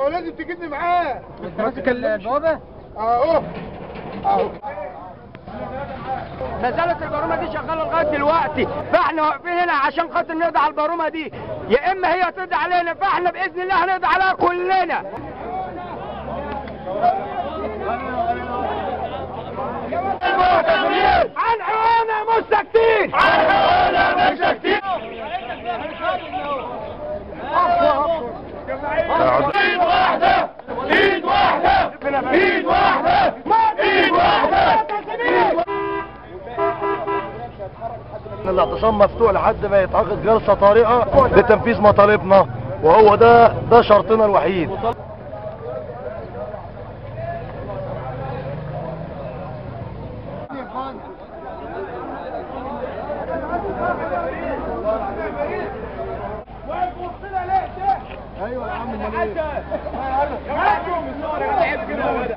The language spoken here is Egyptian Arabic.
هو لازم تجيبني معاه ماسك البوابه اهو اهو ما زالت البارومه دي شغاله لغايه دلوقتي فاحنا واقفين هنا عشان خاطر نقضي على البارومه دي يا اما هي تقضي علينا فاحنا باذن الله هنقضي عليها كلنا عن حقوقنا مستكتين عن حقوقنا مستكتين ايد واحده ايد واحده ايد واحده ايد واحده الاعتصام مفتوح لحد ما يتعقد جلسه طارئه لتنفيذ مطالبنا وهو ده ده شرطنا الوحيد ايوه يا عم امال ايه يا